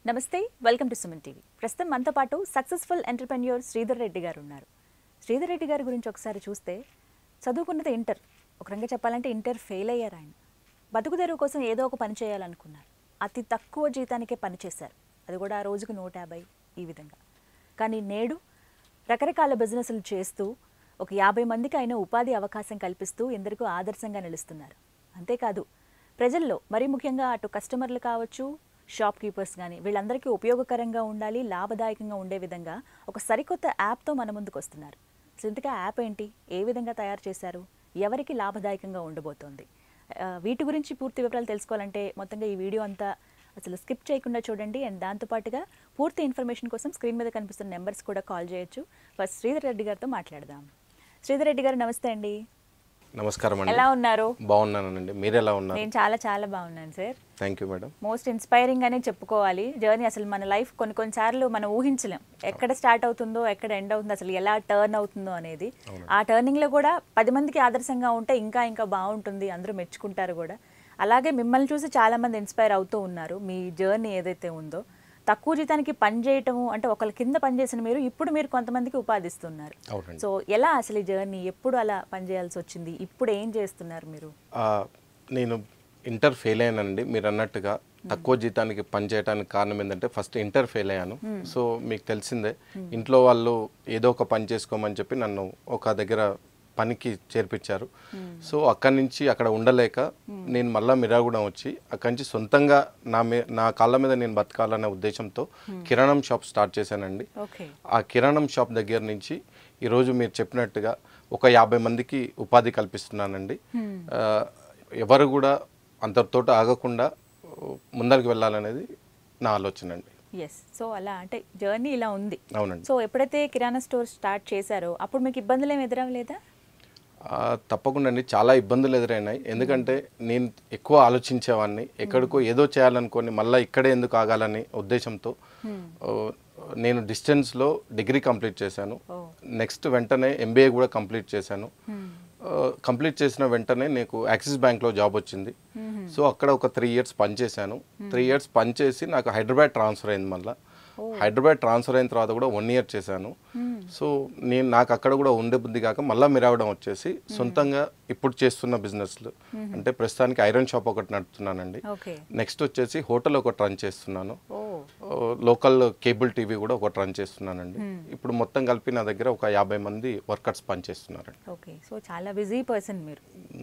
నమస్తే welcome to Suman TV ప్రస్తుతం మనతో పాటు సక్సెస్ఫుల్ ఎంటర్ప్రెన్యూర్ శ్రీధర్ రెడ్డి గారు ఉన్నారు శ్రీధర్ రెడ్డి గారి గురించి ఒకసారి చూస్తే చదువుకున్నది ఇంటర్ ఒక రంగా చెప్పాలంటే ఇంటర్ ఫెయిల్ అయ్యారు ఆయన బతుకు తెరువు కోసం ఏదో ఒక పని చేయాలనుకున్నారు అతి తక్కువ జీతానికే పని చేశారు అది కూడా ఆ రోజుకు నూట యాభై ఈ విధంగా కానీ నేడు రకరకాల బిజినెస్లు చేస్తూ ఒక యాభై మందికి ఆయన ఉపాధి అవకాశం కల్పిస్తూ ఎందరికో ఆదర్శంగా నిలుస్తున్నారు అంతేకాదు ప్రజల్లో మరీ ముఖ్యంగా అటు కస్టమర్లు కావచ్చు షాప్ కీపర్స్ కానీ వీళ్ళందరికీ ఉపయోగకరంగా ఉండాలి లాభదాయకంగా ఉండే విధంగా ఒక సరికొత్త యాప్తో మన ముందుకు వస్తున్నారు అసలు ఇంతగా యాప్ ఏంటి ఏ విధంగా తయారు చేశారు ఎవరికి లాభదాయకంగా ఉండబోతోంది ఆ, వీటి గురించి పూర్తి వివరాలు తెలుసుకోవాలంటే మొత్తంగా ఈ వీడియో అంతా అసలు స్కిప్ చేయకుండా చూడండి అండ్ దాంతోపాటుగా పూర్తి ఇన్ఫర్మేషన్ కోసం స్క్రీన్ మీద కనిపిస్తున్న నెంబర్స్ కూడా కాల్ చేయొచ్చు ఫస్ట్ శ్రీధర్ రెడ్డి గారితో మాట్లాడదాం శ్రీధర్ రెడ్డి గారు నమస్తే అండి నమస్కారం అండి ఎలా ఉన్నారు బాగున్నానండి మీరు ఎలా ఉన్నారు నేను చాలా చాలా బాగున్నాను sir thank you madam most inspiring అనే చెప్పుకోవాలి జర్నీ అసలు మన లైఫ్ కొన్ని కొన్నిసార్లు మనం ఊహించలేం ఎక్కడ స్టార్ట్ అవుతుందో ఎక్కడ ఎండ్ అవుతుందో అసలు ఎలా టర్న్ అవుతుందో అనేది ఆ టర్నింగ్ లో కూడా పది మందికి ఆదర్శంగా ఉంటే ఇంకా ఇంకా బాగుంటుంది అందరూ మెచ్చుకుంటారు కూడా అలాగే మిమ్మల్ని చూసి చాలా మంది ఇన్స్పైర్ అవుతూ ఉన్నారు మీ జర్నీ ఏదైతే ఉందో తక్కువ జీతానికి పని చేయటము అంటే ఒకరి కింద పనిచేసిన మీరు ఇప్పుడు మీరు కొంతమందికి ఉపాధిస్తున్నారు అవునండి సో ఎలా అసలు ఈ జర్నీ ఎప్పుడు అలా పనిచేయాల్సి వచ్చింది ఇప్పుడు ఏం చేస్తున్నారు మీరు ఆ, నేను ఇంటర్ ఫెయిల్ అయ్యానండి మీరు అన్నట్టుగా తక్కువ జీతానికి పని చేయడానికి కారణం ఏంటంటే ఫస్ట్ ఇంటర్ ఫెయిల్ అయ్యాను సో మీకు తెలిసిందే ఇంట్లో వాళ్ళు ఏదో ఒక పని చేసుకోమని చెప్పి నన్ను ఒక దగ్గర పనికి చేర్పించారు సో అక్కడి నుంచి అక్కడ ఉండలేక నేను మళ్ళా మిరాగూడెం వచ్చి అక్కడి నుంచి సొంతంగా నా మీ నా కాళ్ళ మీద నేను బతకాలనే ఉద్దేశంతో కిరాణం షాప్ స్టార్ట్ చేశానండి ఓకే ఆ కిరాణం షాప్ దగ్గర నుంచి ఈరోజు మీరు చెప్పినట్టుగా ఒక యాభై మందికి ఉపాధి కల్పిస్తున్నానండి ఆ, ఎవరు కూడా అంతటితో ఆగకుండా ముందరికి వెళ్ళాలనేది నా ఆలోచన అండి ఎస్ సో అలా అంటే జర్నీ ఇలా ఉంది అవునండి సో ఎప్పుడైతే కిరాణా స్టోర్ స్టార్ట్ చేశారో అప్పుడు మీకు ఇబ్బందులు ఏమి ఎదురవ్వలేదా ఆ, తప్పకుండా అండి చాలా ఇబ్బందులు ఎదురైనాయి ఎందుకంటే నేను ఎక్కువ ఆలోచించేవాడిని ఎక్కడికో ఏదో చేయాలనుకొని మళ్ళీ ఇక్కడే ఎందుకు ఆగాలని ఉద్దేశంతో ఓ, నేను డిస్టెన్స్లో డిగ్రీ కంప్లీట్ చేశాను ఓ. నెక్స్ట్ వెంటనే ఎంబీఏ కూడా కంప్లీట్ చేశాను ఆ, కంప్లీట్ చేసిన వెంటనే నాకు యాక్సిస్ బ్యాంక్లో జాబ్ వచ్చింది సో అక్కడ ఒక త్రీ ఇయర్స్ పనిచేశాను త్రీ ఇయర్స్ పనిచేసి నాకు హైదరాబాద్ ట్రాన్స్ఫర్ అయింది మళ్ళీ హైదరాబాద్ ట్రాన్స్ఫర్ అయిన తర్వాత కూడా వన్ ఇయర్ చేశాను సో నేను నాకు అక్కడ కూడా ఉండే బుద్ధి కాక మళ్ళీ మిరావడం వచ్చేసి సొంతంగా ఇప్పుడు చేస్తున్న బిజినెస్లు అంటే ప్రస్తుతానికి ఐరన్ షాప్ ఒకటి నడుపుతున్నానండి ఓకే నెక్స్ట్ వచ్చేసి హోటల్ ఒకటి రన్ చేస్తున్నాను ఓ లోకల్ కేబుల్ టీవీ కూడా ఒకటి రన్ చేస్తున్నానండి ఇప్పుడు మొత్తం కలిపి నా దగ్గర ఒక యాభై మంది వర్కర్స్ పనిచేస్తున్నారండి ఓకే సో చాలా బిజీ పర్సన్ మీరు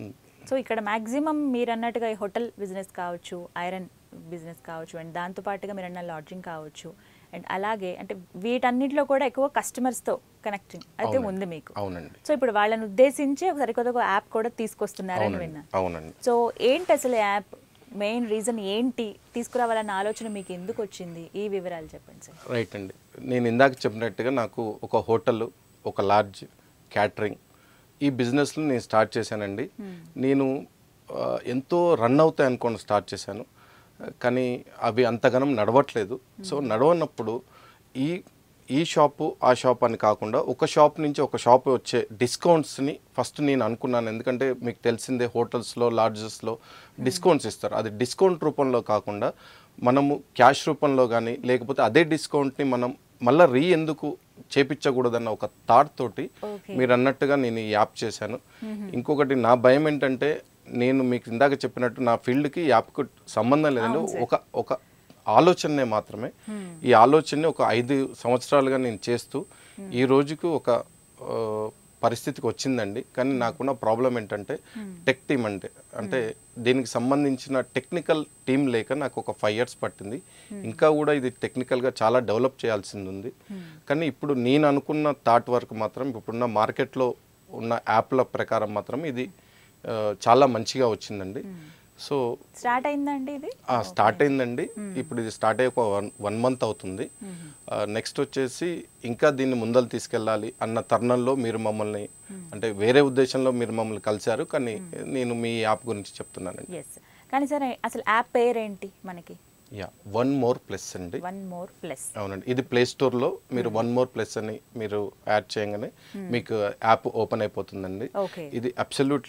సో ఇక్కడ మాక్సిమం మీరు అన్నట్టుగా ఈ హోటల్ బిజినెస్ కావచ్చు ఐరన్ బిజినెస్ కావచ్చు అండ్ దాంతోపాటుగా మీరు అన్న లాడ్జింగ్ కావచ్చు అండ్ అలాగే అంటే వీటన్నిటిలో కూడా ఎక్కువ కస్టమర్స్తో కనెక్టింగ్ అయితే ఉంది మీకు అవునండి సో ఇప్పుడు వాళ్ళని ఉద్దేశించి ఒక సరికొత్త ఒక యాప్ కూడా తీసుకొస్తున్నారని అవునండి విన్నా అవునండి సో ఏంటి అసలు యాప్ మెయిన్ రీజన్ ఏంటి తీసుకురావాలన్న ఆలోచన మీకు ఎందుకు వచ్చింది ఈ వివరాలు చెప్పండి సార్ రైట్ అండి నేను ఇందాక చెప్పినట్టుగా నాకు ఒక హోటల్ ఒక లాడ్జ్ క్యాటరింగ్ ఈ బిజినెస్లు నేను స్టార్ట్ చేశానండి నేను ఆ, ఎంతో రన్ అవుతాయి అనుకోని స్టార్ట్ చేశాను ఆ, కానీ అవి అంతగానం నడవట్లేదు సో నడవనప్పుడు ఈ ఈ షాపు ఆ షాప్ అని కాకుండా ఒక షాప్ నుంచి ఒక షాప్ వచ్చే డిస్కౌంట్స్ని ఫస్ట్ నేను అనుకున్నాను ఎందుకంటే మీకు తెలిసిందే హోటల్స్లో లాడ్జెస్లో డిస్కౌంట్స్ ఇస్తారు అది డిస్కౌంట్ రూపంలో కాకుండా మనము క్యాష్ రూపంలో కానీ లేకపోతే అదే డిస్కౌంట్ని మనం మళ్ళీ రీ ఎందుకు చేపించకూడదన్న ఒక థాట్ తోటి Okay. మీరు అన్నట్టుగా నేను ఈ యాప్ చేశాను ఇంకొకటి నా భయం ఏంటంటే నేను మీకు ఇందాక చెప్పినట్టు నా ఫీల్డ్కి యాప్కు సంబంధం లేదండి ఒక ఒక ఆలోచనే మాత్రమే ఈ ఆలోచనని ఒక ఐదు సంవత్సరాలుగా నేను చేస్తూ ఈ రోజుకు ఒక ఆ, పరిస్థితికి వచ్చిందండి కానీ నాకున్న ప్రాబ్లం ఏంటంటే టెక్ టీమ్ అంటే అంటే దీనికి సంబంధించిన టెక్నికల్ టీం లేక నాకు ఒక ఫైవ్ ఇయర్స్ పట్టింది ఇంకా కూడా ఇది టెక్నికల్గా చాలా డెవలప్ చేయాల్సింది ఉంది కానీ ఇప్పుడు నేను అనుకున్న థాట్ వర్క్ మాత్రం ఇప్పుడున్న మార్కెట్లో ఉన్న యాప్ల ప్రకారం మాత్రం ఇది ఆ, చాలా మంచిగా వచ్చిందండి సో స్టార్ట్ అయిందండి ఇది ఆ, స్టార్ట్ అయిందండి ఇప్పుడు ఇది స్టార్ట్ అయ్యి ఒక వన్ వన్ మంత్ అవుతుంది నెక్స్ట్ వచ్చేసి ఇంకా దీన్ని ముందలు తీసుకెళ్ళాలి అన్న తరుణంలో మీరు మమ్మల్ని అంటే వేరే ఉద్దేశంలో మీరు మమ్మల్ని కలిశారు కానీ నేను మీ యాప్ గురించి చెప్తున్నానండి ఎస్ కానీ సార్ అసలు యాప్ పేరేంటి మనకి యా వన్ మోర్ ప్లస్ అండి వన్ మోర్ ప్లస్ అవునండి ఇది ప్లే స్టోర్లో మీరు వన్ మోర్ ప్లస్ అని మీరు యాడ్ చేయగానే మీకు యాప్ ఓపెన్ అయిపోతుందండి ఓకే ఇది అబ్సల్యూట్లీ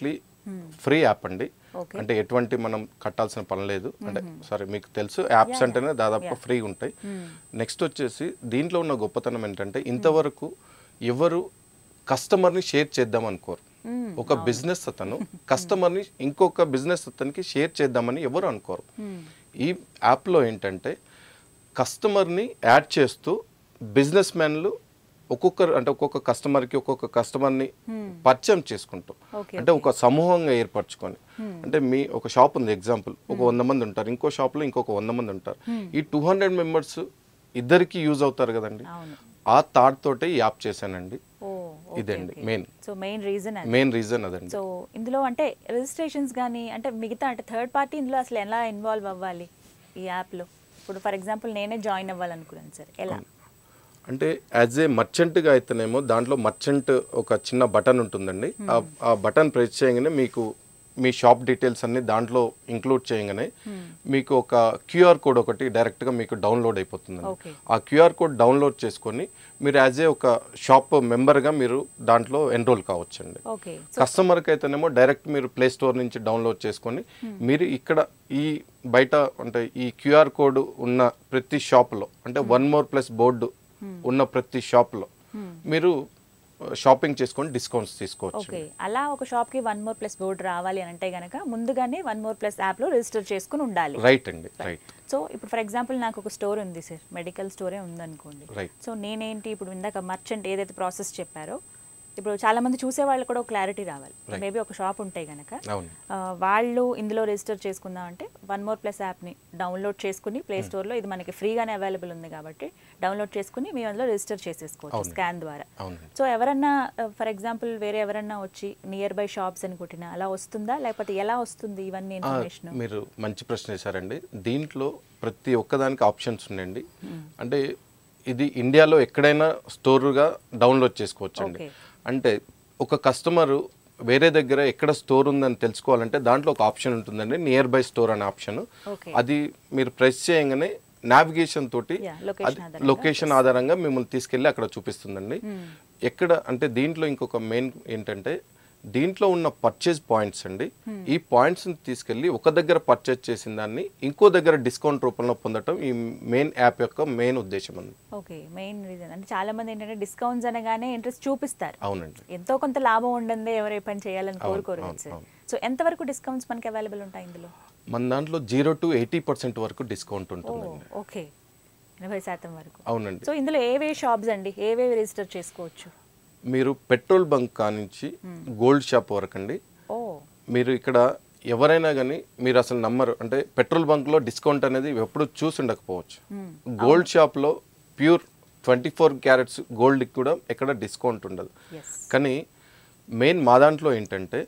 ఫ్రీ యాప్ అండి Okay. అంటే ఎటువంటి మనం కట్టాల్సిన పని లేదు అంటే సారీ మీకు తెలుసు యాప్స్ అంటేనే దాదాపు ఫ్రీ ఉంటాయి నెక్స్ట్ వచ్చేసి దీంట్లో ఉన్న గొప్పతనం ఏంటంటే ఇంతవరకు ఎవరు కస్టమర్ని షేర్ చేద్దాం అనుకోరు ఒక బిజినెస్ అతను కస్టమర్ని ఇంకొక బిజినెస్ అతనికి షేర్ చేద్దామని ఎవరు అనుకోరు ఈ యాప్లో ఏంటంటే కస్టమర్ని యాడ్ చేస్తూ బిజినెస్ మ్యాన్లు ఒక్కొక్కరు అంటే ఒక్కొక్క కస్టమర్కి ఒక్కొక్క కస్టమర్ని పరిచయం చేసుకుంటాం Okay, అంటే ఒక సమూహంగా ఏర్పరచుకొని అంటే మీ ఒక షాప్ ఉంది ఎగ్జాంపుల్ ఒక వంద మంది ఉంటారు ఇంకో షాప్లో ఇంకొక వంద మంది ఉంటారు ఈ టూ హండ్రెడ్ మెంబర్స్ ఇద్దరికి యూజ్ అవుతారు కదండి అవును ఆ థాట్ తోటే ఈ యాప్ చేశానండి ఓ ఇదండి మెయిన్ సో మెయిన్ రీజన్ అది మెయిన్ రీజన్ అదండి సో ఇందులో అంటే రిజిస్ట్రేషన్స్ కానీ అంటే మిగతా అంటే థర్డ్ పార్టీ ఇందులో అసలు ఎలా ఇన్వాల్వ్ అవ్వాలి ఈ యాప్లో ఇప్పుడు ఫర్ ఎగ్జాంపుల్ నేనే జాయిన్ అవ్వాలనుకున్నాను సార్ ఎలా అంటే యాజ్ ఏ మర్చెంట్గా అయితేనేమో దాంట్లో మర్చెంట్ ఒక చిన్న బటన్ ఉంటుందండి ఆ- ఆ బటన్ ప్రెస్ చేయగానే మీకు మీ షాప్ డీటెయిల్స్ అన్ని దాంట్లో ఇంక్లూడ్ చేయగానే మీకు ఒక క్యూఆర్ కోడ్ ఒకటి డైరెక్ట్గా మీకు డౌన్లోడ్ అయిపోతుందండి Okay. ఆ క్యూఆర్ కోడ్ డౌన్లోడ్ చేసుకొని మీరు యాజ్ ఏ ఒక షాప్ మెంబర్గా మీరు దాంట్లో ఎన్రోల్ కావచ్చండి ఓకే కస్టమర్కి అయితేనేమో డైరెక్ట్ మీరు ప్లే స్టోర్ నుంచి డౌన్లోడ్ చేసుకొని మీరు ఇక్కడ ఈ బయట అంటే ఈ క్యూఆర్ కోడ్ ఉన్న ప్రతి షాప్లో అంటే వన్ మోర్ ప్లస్ బోర్డు ఉన్న ప్రతి షాప్లో మీరు షాపింగ్ చేసుకొని డిస్కౌంట్స్ తీసుకోవచ్చు ఓకే అలా ఒక షాప్కి వన్ మోర్ ప్లస్ బోర్డు రావాలి అని అంటే గనక ముందుగానే వన్ మోర్ ప్లస్ యాప్లో రిజిస్టర్ చేసుకుని ఉండాలి రైట్ అండి రైట్ సో ఇప్పుడు ఫర్ ఎగ్జాంపుల్ నాకు ఒక స్టోర్ ఉంది సార్ మెడికల్ స్టోరే ఉందనుకోండి Right. సో నేనేంటి ఇప్పుడు ఇందాక మర్చెంట్ ఏదైతే ప్రాసెస్ చెప్పారో ఇప్పుడు చాలా మంది చూసే వాళ్ళు కూడా ఒక క్లారిటీ రావాలి Right. మేబీ ఒక షాప్ ఉంటే గనక అవును ఆ, వాళ్ళు ఇందులో రిజిస్టర్ చేసుకుందాం అంటే వన్ మోర్ ప్లస్ యాప్ని డౌన్లోడ్ చేసుకుని ప్లే స్టోర్లో ఇది మనకి ఫ్రీగానే అవైలబుల్ ఉంది కాబట్టి డౌన్లోడ్ చేసుకుని మేము అందులో రిజిస్టర్ చేసేసుకోవచ్చు అవును. స్కాన్ ద్వారా అవునండి సో ఎవరన్నా ఫర్ ఎగ్జాంపుల్ వేరే ఎవరన్నా వచ్చి నియర్ బై షాప్స్ అని కొట్టినా అలా వస్తుందా లేకపోతే ఎలా వస్తుంది ఇవన్నీ ఆ, ఇన్ఫర్మేషన్ మీరు మంచి ప్రశ్న వేశారండి దీంట్లో ప్రతి ఒక్కదానికి ఆప్షన్స్ ఉన్నాయండి అంటే ఇది ఇండియాలో ఎక్కడైనా స్టోర్గా డౌన్లోడ్ చేసుకోవచ్చండి Okay. అంటే ఒక కస్టమరు వేరే దగ్గర ఎక్కడ స్టోర్ ఉందని తెలుసుకోవాలంటే దాంట్లో ఒక ఆప్షన్ ఉంటుందండి నియర్ బై స్టోర్ అనే ఆప్షన్ Okay. అది మీరు ప్రెస్ చేయగానే నావిగేషన్ తోటి Yeah, location ఆధారంగా లొకేషన్ ఆధారంగా మిమ్మల్ని తీసుకెళ్ళి అక్కడ చూపిస్తుందండి ఎక్కడ అంటే దీంట్లో ఇంకొక మెయిన్ ఏంటంటే దీంట్లో ఉన్న పర్చేజ్ పాయింట్స్ అండి ఈ పాయింట్స్ని తీసుకెళ్ళి ఒక దగ్గర పర్చేజ్ చేసిన దాన్ని ఇంకో దగ్గర డిస్కౌంట్ రూపంలో పొందటం ఈ మెయిన్ యాప్ యొక్క మెయిన్ ఉద్దేశం అండి ఓకే మెయిన్ రీజన్ అంటే చాలా మంది ఏంటంటే డిస్కౌంట్స్ అనగానే ఇంట్రెస్ట్ చూపిస్తారు అవునండి ఎంతో కొంత లాభం ఉండందే ఎవరు ఏ పని చేయాలని అవును, కోరుకోరు అవును, సార్ అవును. సో ఎంతవరకు డిస్కౌంట్స్ మనకి అవైలబుల్ ఉంటాయి ఇందులో మన దాంట్లో జీరో టు ఎయిటీ పర్సెంట్ వరకు డిస్కౌంట్ ఓ ఉంటుందండి ఓకే ఎనభై శాతం వరకు అవునండి సో ఇందులో ఏవే షాప్స్ అండి ఏవేవి రిజిస్టర్ చేసుకోవచ్చు మీరు పెట్రోల్ బంక్ కానించి గోల్డ్ షాప్ వరకు అండి ఓ మీరు ఇక్కడ ఎవరైనా కానీ మీరు అసలు నమ్మరు అంటే పెట్రోల్ బంక్లో డిస్కౌంట్ అనేది ఎప్పుడు చూసి ఉండకపోవచ్చు గోల్డ్ షాప్లో ప్యూర్ ట్వంటీ ఫోర్ క్యారెట్స్ గోల్డ్కి కూడా ఎక్కడ డిస్కౌంట్ ఉండదు ఎస్ కానీ మెయిన్ మా దాంట్లో ఏంటంటే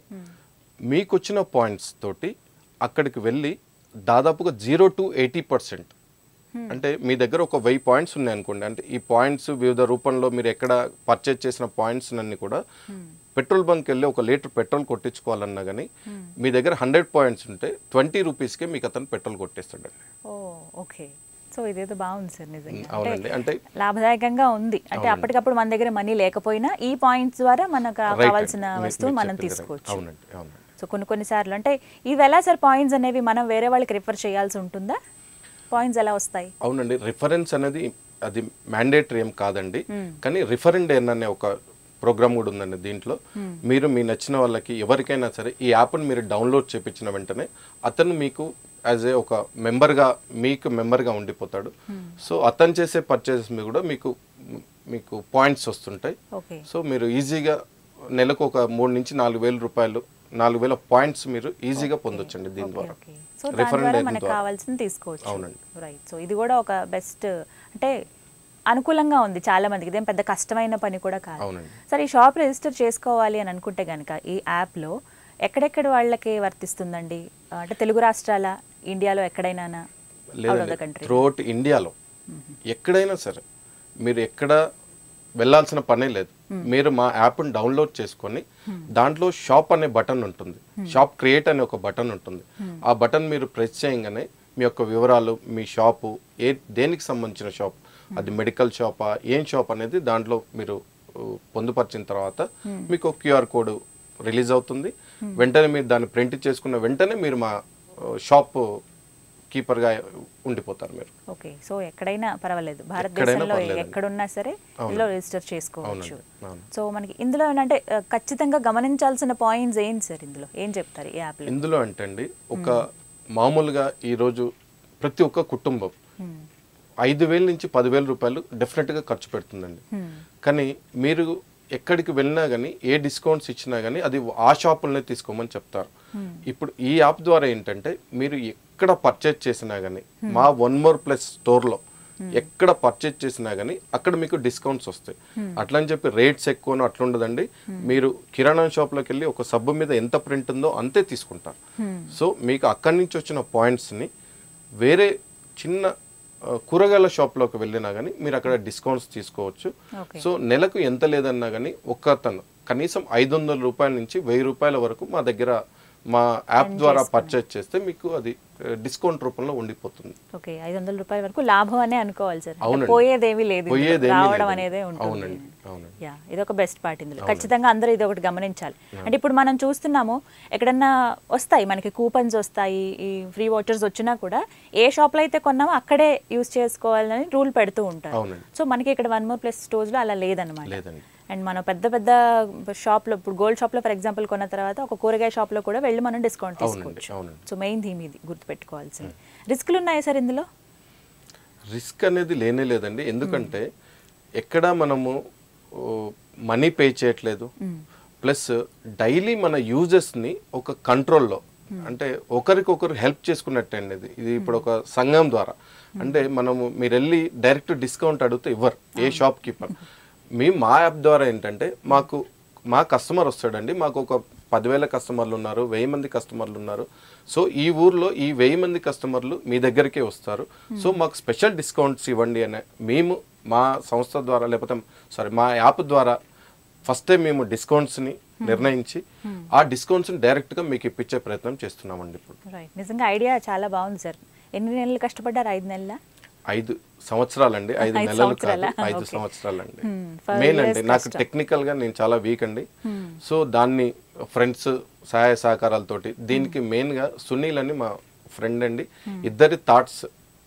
మీకు వచ్చిన పాయింట్స్ తోటి అక్కడికి వెళ్ళి దాదాపుగా జీరో టు ఎయిటీ పర్సెంట్ అంటే మీ దగ్గర ఒక వెయ్యి పాయింట్స్ ఉన్నాయి అనుకోండి అంటే ఈ పాయింట్స్ వివిధ రూపంలో మీరు ఎక్కడ పర్చేజ్ చేసిన పాయింట్స్ అన్ని కూడా పెట్రోల్ బంక్ వెళ్ళి ఒక లీటర్ పెట్రోల్ కొట్టించుకోవాలన్నా కానీ మీ దగ్గర హండ్రెడ్ పాయింట్స్ ఉంటే ట్వంటీ రూపీస్కే మీకు అతను పెట్రోల్ కొట్టేస్తాడండి ఓ ఓకే సో ఇదేదో బాగుంది సార్ నిజంగా అవునండి అంటే లాభదాయకంగా ఉంది అంటే అప్పటికప్పుడు మన దగ్గర మనీ లేకపోయినా ఈ పాయింట్స్ ద్వారా మనకు Right కావాల్సిన అండి. మీ- వస్తువు మీరు మనం చెప్పింది right. తీసుకోవచ్చు అవునండి అవునండి సో కొన్ని కొన్నిసార్లు అంటే ఇవి ఎలా సార్ పాయింట్స్ అనేవి మనం వేరే వాళ్ళకి రిఫర్ చేయాల్సి ఉంటుందా పాయింట్స్ ఎలా వస్తాయి అవునండి రిఫరెన్స్ అనేది అది మ్యాండేటరీ ఏం కాదండి కానీ రిఫరెండ్ ఎన్ అనే ఒక ప్రోగ్రామ్ కూడా ఉందండి దీంట్లో మీరు మీ నచ్చిన వాళ్ళకి ఎవరికైనా సరే ఈ యాప్ని మీరు డౌన్లోడ్ చేపించిన వెంటనే అతను మీకు యాజ్ ఏ ఒక మెంబర్గా మీకు మెంబర్గా ఉండిపోతాడు సో అతను చేసే పర్చేసెస్ మీద కూడా మీకు మీకు పాయింట్స్ వస్తుంటాయి ఓకే సో మీరు ఈజీగా నెలకు ఒక మూడు నుంచి నాలుగు వేల రూపాయలు నాలుగు వేల పాయింట్స్ మీరు ఈజీగా పొందొచ్చండి దీని ద్వారా ఓకే సో దాని ద్వారా మనకు కావాల్సింది తీసుకోవచ్చు అవునండి. రైట్ సో ఇది కూడా ఒక బెస్ట్ అంటే అనుకూలంగా ఉంది చాలా మందికి ఇదేం పెద్ద కష్టమైన పని కూడా కాదు అవునండి. సరే ఈ షాప్ రిజిస్టర్ చేసుకోవాలి అని అనుకుంటే కనుక ఈ యాప్లో ఎక్కడెక్కడ వాళ్ళకి వర్తిస్తుందండి ఆ, అంటే తెలుగు రాష్ట్రాల ఇండియాలో ఎక్కడైనా out of the country throughout ఇండియాలో ఎక్కడైనా సరే మీరు ఎక్కడ వెళ్ళాల్సిన పనే లేదు మీరు మా యాప్ని డౌన్లోడ్ చేసుకొని దాంట్లో షాప్ అనే బటన్ ఉంటుంది షాప్ క్రియేట్ అనే ఒక బటన్ ఉంటుంది ఆ బటన్ మీరు ప్రెస్ చేయగానే మీ యొక్క వివరాలు మీ షాపు ఏ దేనికి సంబంధించిన షాప్ అది మెడికల్ షాపా ఏం షాప్ అనేది దాంట్లో మీరు ఉ, పొందుపరిచిన తర్వాత మీకు క్యూఆర్ కోడ్ రిలీజ్ అవుతుంది వెంటనే మీరు దాన్ని ప్రింట్ చేసుకున్న వెంటనే మీరు మా షాప్ కీపర్గా ఉండిపోతారు మీరు ఓకే సో ఎక్కడైనా పర్వాలేదు భారతదేశంలో పర్లేదండి. ఎక్కడున్నా సరే ఇందులో రిజిస్టర్ చేసుకోవచ్చు అవునండి అవును సో మనకి ఇందులో ఏంటంటే ఆ, ఖచ్చితంగా గమనించాల్సిన పాయింట్స్ ఏంటి సార్ ఇందులో ఏం చెప్తారు ఈ యాప్లో ఇందులో అంటే అండి ఒక మామూలుగా ఈరోజు ప్రతి ఒక్క కుటుంబం ఐదు వేల నుంచి పదివేల రూపాయలు డెఫినెట్గా ఖర్చు పెడుతుందండి కానీ మీరు ఎక్కడికి వెళ్ళినా కానీ ఏ డిస్కౌంట్స్ ఇచ్చినా కానీ అది ఆ షాపులనే తీసుకోమని చెప్తారు ఇప్పుడు ఈ యాప్ ద్వారా ఏంటంటే మీరు ఎక్కడ పర్చేజ్ చేసినా కానీ మా వన్ మోర్ ప్లస్ స్టోర్లో ఎక్కడ పర్చేజ్ చేసినా కానీ అక్కడ మీకు డిస్కౌంట్స్ వస్తాయి అట్లా అని చెప్పి రేట్స్ ఎక్కువనో అట్లా ఉండదండి మీరు కిరాణా షాప్లోకి వెళ్ళి ఒక సబ్బు మీద ఎంత ప్రింట్ ఉందో అంతే తీసుకుంటారు సో మీకు అక్కడి నుంచి వచ్చిన పాయింట్స్ని వేరే చిన్న ఆ, కూరగాయల షాప్లోకి వెళ్ళినా కానీ మీరు అక్కడ డిస్కౌంట్స్ తీసుకోవచ్చు ఓకే సో నెలకు ఎంత లేదన్నా కానీ ఒక్కతను కనీసం ఐదు వందల రూపాయల నుంచి వెయ్యి రూపాయల వరకు మా దగ్గర మా యాప్ ద్వారా పర్చేజ్ చేస్తే మీకు అది డిస్కౌంట్ రూపంలో ఉండిపోతుంది ఓకే ఐదు వందల రూపాయల వరకు లాభం అనే అనుకోవాలి సార్ అంటే అవునండి. పోయేదేమీ లేదు ఇందులో. పోయేదేమీ రావడం లేదండి. అనేదే ఉంటుంది అవునండి అవునండి యా ఇది ఒక బెస్ట్ పార్ట్ ఇందులో ఖచ్చితంగా అందరూ ఇది ఒకటి గమనించాలి అంటే ఇప్పుడు మనం చూస్తున్నాము ఎక్కడన్నా వస్తాయి మనకి కూపన్స్ వస్తాయి ఈ ఫ్రీ వాచర్స్ వచ్చినా కూడా ఏ షాప్లో అయితే కొన్నామో అక్కడే యూజ్ చేసుకోవాలని రూల్ పెడుతూ ఉంటారు అవునండి సో మనకి ఇక్కడ వన్ మోర్ ప్లస్ స్టోర్స్లో అలా లేదనమాట లేదండి అండ్ మనం పెద్ద పెద్ద షాప్లో ఇప్పుడు గోల్డ్ షాప్లో ఫర్ ఎగ్జాంపుల్ కొన్న తర్వాత ఒక కూరగాయ షాప్లో కూడా వెళ్ళి మనం డిస్కౌంట్ అవునండి తీసుకోవచ్చు అవునండి సో మెయిన్ థీమ్ ఇది గుర్తుపెట్టుకోవాల్సింది రిస్క్లు ఉన్నాయా సార్ ఇందులో రిస్క్ అనేది లేనే లేదండి ఎందుకంటే ఎక్కడ మనము మనీ పే చేయట్లేదు ప్లస్ డైలీ మన యూజెస్ని ఒక కంట్రోల్లో అంటే ఒకరికొకరు హెల్ప్ చేసుకున్నట్టే అండి ఇది ఇది ఇప్పుడు ఒక సంఘం ద్వారా అంటే మనము మీరు వెళ్ళి డైరెక్ట్ డిస్కౌంట్ అడిగితే ఇవ్వరు ఏ షాప్ కీపర్ మేము మా యాప్ ద్వారా ఏంటంటే మాకు మా కస్టమర్ వస్తాడండి మాకు ఒక పదివేల కస్టమర్లు ఉన్నారు వెయ్యి మంది కస్టమర్లు ఉన్నారు సో ఈ ఊర్లో ఈ వెయ్యి మంది కస్టమర్లు మీ దగ్గరికే వస్తారు సో మాకు స్పెషల్ డిస్కౌంట్స్ ఇవ్వండి అనే మేము మా సంస్థ ద్వారా లేకపోతే సారీ మా యాప్ ద్వారా ఫస్ట్ టైం మేము డిస్కౌంట్స్ని నిర్ణయించి ఆ డిస్కౌంట్స్ని డైరెక్ట్గా మీకు ఇప్పించే ప్రయత్నం చేస్తున్నామండి ఇప్పుడు రైట్ నిజంగా ఐడియా చాలా బాగుంది సార్ ఎన్ని నెలలు కష్టపడ్డారు ఐదు నెలల ఐదు సంవత్సరాలండి ఐదు ఐదు నెలలు కాదు సంవత్సరాలా? ఐదు Okay. సంవత్సరాలండి Hmm, five మెయిన్ years అండి నాకు కష్టం. టెక్నికల్ గా నేను చాలా వీక్ అండి సో దాన్ని ఫ్రెండ్స్ సహాయ సహకారాలతోటి దీనికి మెయిన్ గా సునీల్ అని మా ఫ్రెండ్ అండి ఇద్దరి థాట్స్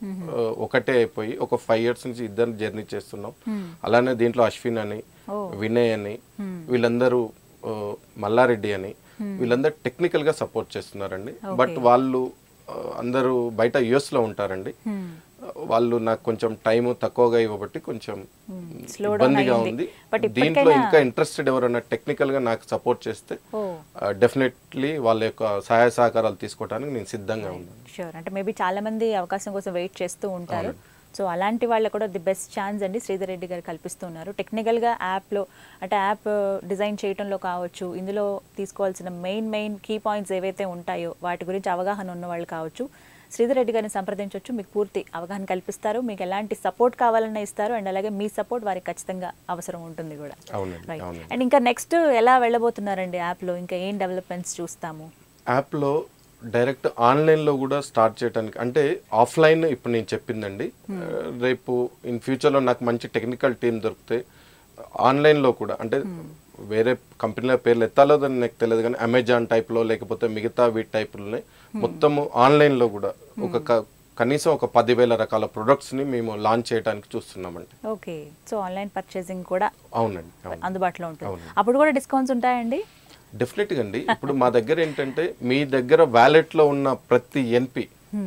ఒకటే అయిపోయి ఒక ఫైవ్ ఇయర్స్ నుంచి ఇద్దరు జర్నీ చేస్తున్నాం అలానే దీంట్లో అశ్విన్ అని Oh. వినయ్ అని వీళ్ళందరూ ఆ, మల్లారెడ్డి అని వీళ్ళందరూ టెక్నికల్ గా సపోర్ట్ చేస్తున్నారండి బట్ వాళ్ళు ఆ, అందరూ బయట యుఎస్ లో ఉంటారండి వాళ్ళు నాకు కొంచెం టైం తక్కువగా ఇవ్వబట్టి కొంచెం slow down ఇబ్బందిగా అయింది. ఉంది But దీంట్లో ఇప్పటికైనా- ఇంకా ఇంట్రెస్టెడ్ ఎవరైనా టెక్నికల్ గా నాకు సపోర్ట్ చేస్తే ఓ డెఫినెట్లీ వాళ్ళ యొక్క సహాయ సహకారాలు తీసుకోవడానికి నేను సిద్ధంగా ఉన్నాను షూర్ అంటే మేబీ చాలా మంది అవకాశం కోసం వెయిట్ చేస్తూ ఉంటారు సో అలాంటి వాళ్ళకు కూడా ది బెస్ట్ ఛాన్స్ అండి శ్రీధర్ రెడ్డి గారు కల్పిస్తున్నారు టెక్నికల్గా యాప్లో అంటే యాప్ డిజైన్ చేయడంలో కావచ్చు ఇందులో తీసుకోవాల్సిన మెయిన్ మెయిన్ కీ పాయింట్స్ ఏవైతే ఉంటాయో వాటి గురించి అవగాహన ఉన్న వాళ్ళు కావచ్చు శ్రీధర్ రెడ్డి గారిని సంప్రదించవచ్చు మీకు పూర్తి అవగాహన కల్పిస్తారు మీకు ఎలాంటి సపోర్ట్ కావాలన్నా ఇస్తారు అండ్ అలాగే మీ సపోర్ట్ వారికి ఖచ్చితంగా అవసరం ఉంటుంది కూడా అవునండి రైట్ అవునండి అండ్ ఇంకా నెక్స్ట్ ఎలా వెళ్ళబోతున్నారండి యాప్లో ఇంకా ఏం డెవలప్మెంట్స్ చూస్తాము యాప్లో డైరెక్ట్ ఆన్లైన్లో కూడా స్టార్ట్ చేయడానికి అంటే ఆఫ్లైన్ ఇప్పుడు నేను చెప్పిందండి ఆ, రేపు ఇన్ ఫ్యూచర్లో నాకు మంచి టెక్నికల్ టీం దొరికితే ఆన్లైన్లో కూడా అంటే వేరే కంపెనీల పేర్లు ఎత్తాలో దాన్ని నాకు తెలియదు కానీ అమెజాన్ టైప్లో లేకపోతే మిగతా వీటి టైప్లోనే మొత్తము ఆన్లైన్లో కూడా ఒక క- కనీసం ఒక పదివేల రకాల ప్రొడక్ట్స్ని మేము లాంచ్ చేయడానికి చూస్తున్నామండి ఓకే సో ఆన్లైన్ పర్చేసింగ్ కూడా అవునండి అవును అందుబాటులో ఉంటుంది అప్పుడు కూడా డిస్కౌంట్స్ ఉంటాయండి డెఫినెట్గా అండి ఇప్పుడు మా దగ్గర ఏంటంటే మీ దగ్గర వ్యాలెట్లో ఉన్న ప్రతి ఎన్పి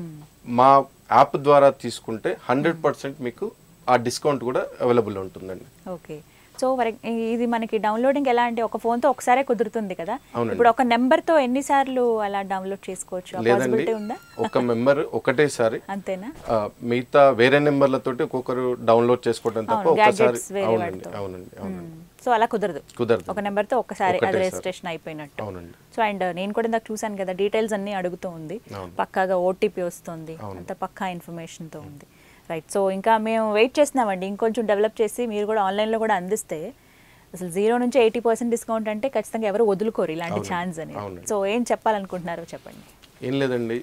మా యాప్ ద్వారా తీసుకుంటే హండ్రెడ్ పర్సెంట్ మీకు ఆ డిస్కౌంట్ కూడా అవైలబుల్ ఉంటుందండి ఓకే సో ఫర్ ఇది మనకి డౌన్లోడింగ్ ఎలా అంటే ఒక ఫోన్తో ఒకసారే కుదురుతుంది కదా అవునండి. ఇప్పుడు ఒక నెంబర్తో ఎన్నిసార్లు అలా డౌన్లోడ్ చేసుకోవచ్చు లేదండి పాసిబిలిటీ ఉందా ఒక మెంబర్ ఒకటేసారి అంతేనా ఆ, మిగతా వేరే నెంబర్లతోటి ఒక్కొక్కరు డౌన్లోడ్ చేసుకోవడం తప్ప అవును, ఒకసారి gadgets వేరే అవునండి వాటితో. అవునండి అవునండి సో అలా కుదరదు కుదరదు ఒక నెంబర్తో ఒకసారి అది ఒకటేసారి. రిజిస్ట్రేషన్ అయిపోయినట్టు అవునండి సో అండ్ నేను కూడా ఇందాక చూశాను కదా డీటెయిల్స్ అన్నీ అడుగుతూ ఉంది అవును. పక్కాగా ఓటీపీ వస్తుంది అంత పక్కా ఇన్ఫర్మేషన్తో ఉంది రైట్ సో ఇంకా మేము వెయిట్ చేస్తున్నామండి ఇంకొంచెం డెవలప్ చేసి మీరు కూడా ఆన్లైన్లో కూడా అందిస్తే అసలు జీరో నుంచి ఎయిటీ పర్సెంట్ డిస్కౌంట్ అంటే ఖచ్చితంగా ఎవరు వదులుకోరు ఇలాంటి అవును. ఛాన్స్ అని అవునండి. సో ఏం చెప్పాలనుకుంటున్నారో చెప్పండి ఏం లేదండి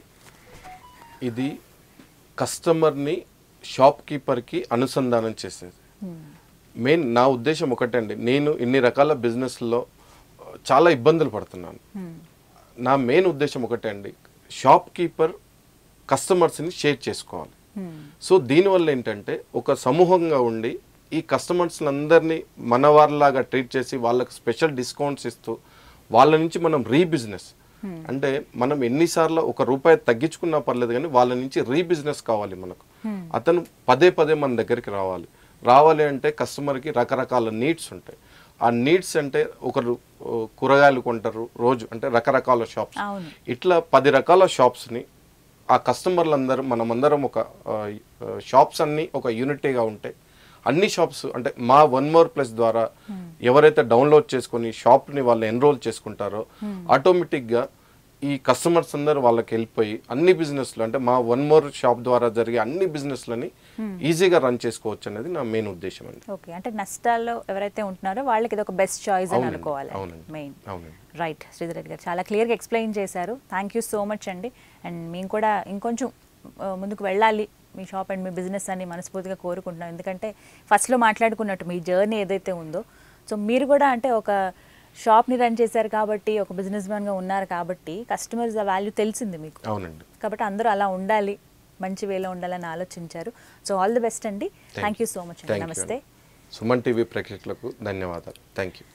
ఇది కస్టమర్ని షాప్ కీపర్కి అనుసంధానం చేసేది మెయిన్ నా ఉద్దేశం ఒకటే అండి నేను ఇన్ని రకాల బిజినెస్లో చాలా ఇబ్బందులు పడుతున్నాను నా మెయిన్ ఉద్దేశం ఒకటే అండి షాప్ కీపర్ కస్టమర్స్ని షేర్ చేసుకోవాలి సో దీనివల్ల ఏంటంటే ఒక సమూహంగా ఉండి ఈ కస్టమర్స్ అందరినీ మన వారిలాగా ట్రీట్ చేసి వాళ్ళకి స్పెషల్ డిస్కౌంట్స్ ఇస్తూ వాళ్ళ నుంచి మనం రీ బిజినెస్ అంటే మనం ఎన్నిసార్లు ఒక రూపాయి తగ్గించుకున్నా పర్లేదు కానీ వాళ్ళ నుంచి రీ బిజినెస్ కావాలి మనకు అతను పదే పదే మన దగ్గరికి రావాలి రావాలి అంటే కస్టమర్కి రకరకాల నీడ్స్ ఉంటాయి ఆ నీడ్స్ అంటే ఒకరు ఓ, కూరగాయలు కొంటారు రోజు అంటే రకరకాల షాప్స్ అవును. ఇట్లా పది రకాల షాప్స్ని ఆ కస్టమర్లందరూ మనమందరం ఒక ఆ, ఆ, షాప్స్ అన్ని ఒక యూనిటీగా ఉంటాయి అన్ని షాప్స్ అంటే మా వన్ మోర్ ప్లస్ ద్వారా ఎవరైతే డౌన్లోడ్ చేసుకొని షాప్ని వాళ్ళు ఎన్రోల్ చేసుకుంటారో ఆటోమేటిక్గా ఈ కస్టమర్స్ అందరూ వాళ్ళకి వెళ్ళిపోయి అన్ని బిజినెస్లు అంటే మా వన్ మోర్ షాప్ ద్వారా జరిగే అన్ని బిజినెస్లని ఈజీగా రన్ చేసుకోవచ్చు అనేది నా మెయిన్ ఉద్దేశం అండి ఓకే అంటే నష్టాల్లో ఎవరైతే ఉంటున్నారో వాళ్ళకి ఇది ఒక బెస్ట్ చాయిస్ అని అవునండి, అనుకోవాలి అవునండి. మెయిన్ అవునండి రైట్ శ్రీధర్ రెడ్డి గారు చాలా క్లియర్గా ఎక్స్ప్లెయిన్ చేశారు థ్యాంక్ యూ సో మచ్ అండి అండ్ మేము కూడా ఇంకొంచెం ఆ, ముందుకు వెళ్ళాలి మీ షాప్ అండ్ మీ బిజినెస్ అని మనస్ఫూర్తిగా కోరుకుంటున్నాం ఎందుకంటే ఫస్ట్లో మాట్లాడుకున్నట్టు మీ జర్నీ ఏదైతే ఉందో సో మీరు కూడా అంటే ఒక షాప్ని రన్ చేశారు కాబట్టి ఒక బిజినెస్ మ్యాన్గా ఉన్నారు కాబట్టి కస్టమర్స్ ఆ వాల్యూ తెలిసింది మీకు అవునండి కాబట్టి అందరూ అలా ఉండాలి మంచి వేలో ఉండాలని ఆలోచించారు సో ఆల్ ది బెస్ట్ అండి థ్యాంక్ యూ సో మచ్ అండి థ్యాంక్ యూ నమస్తే సుమన్ టీవీ ప్రేక్షకులకు ధన్యవాదాలు థ్యాంక్ యూ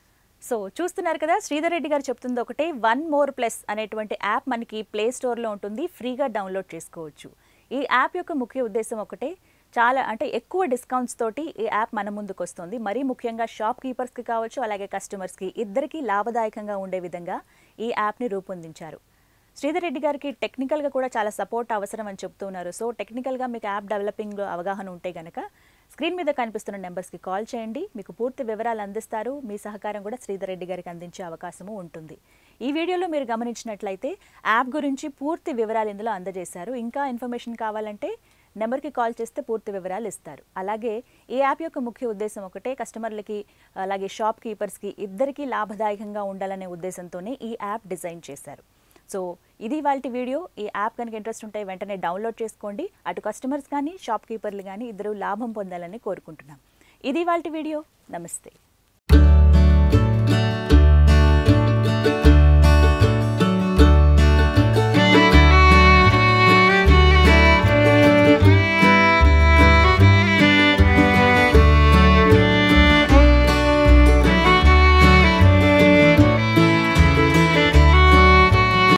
సో చూస్తున్నారు కదా శ్రీధర్ రెడ్డి గారు చెప్తుంది ఒకటే వన్ మోర్ ప్లస్ అనేటువంటి యాప్ మనకి ప్లే స్టోర్లో ఉంటుంది ఫ్రీగా డౌన్లోడ్ చేసుకోవచ్చు ఈ యాప్ యొక్క ముఖ్య ఉద్దేశం ఒకటే చాలా అంటే ఎక్కువ డిస్కౌంట్స్ తోటి ఈ యాప్ మన ముందుకు వస్తుంది మరీ ముఖ్యంగా షాప్ కీపర్స్కి కావచ్చు అలాగే కస్టమర్స్కి ఇద్దరికీ లాభదాయకంగా ఉండే విధంగా ఈ యాప్ని రూపొందించారు శ్రీధర్ రెడ్డి గారికి టెక్నికల్గా కూడా చాలా సపోర్ట్ అవసరం అని చెప్తున్నారు సో టెక్నికల్గా మీకు యాప్ డెవలపింగ్లో అవగాహన ఉంటే గనక స్క్రీన్ మీద కనిపిస్తున్న నెంబర్స్కి కాల్ చేయండి మీకు పూర్తి వివరాలు అందిస్తారు మీ సహకారం కూడా శ్రీధర్ రెడ్డి గారికి అందించే అవకాశము ఉంటుంది ఈ వీడియోలో మీరు గమనించినట్లయితే యాప్ గురించి పూర్తి వివరాలు ఇందులో అందజేశారు ఇంకా ఇన్ఫర్మేషన్ కావాలంటే నెంబర్కి కాల్ చేస్తే పూర్తి వివరాలు ఇస్తారు అలాగే ఈ యాప్ యొక్క ముఖ్య ఉద్దేశం ఒకటే కస్టమర్లకి అలాగే షాప్ కీపర్స్కి ఇద్దరికీ లాభదాయకంగా ఉండాలనే ఉద్దేశంతోనే ఈ యాప్ డిజైన్ చేశారు సో ఇది వాళ్ళ వీడియో ఈ యాప్ కనుక ఇంట్రెస్ట్ ఉంటే వెంటనే డౌన్లోడ్ చేసుకోండి అటు కస్టమర్స్ కానీ షాప్ కీపర్లు కానీ ఇద్దరు లాభం పొందాలని కోరుకుంటున్నాం ఇది వాళ్ళ వీడియో నమస్తే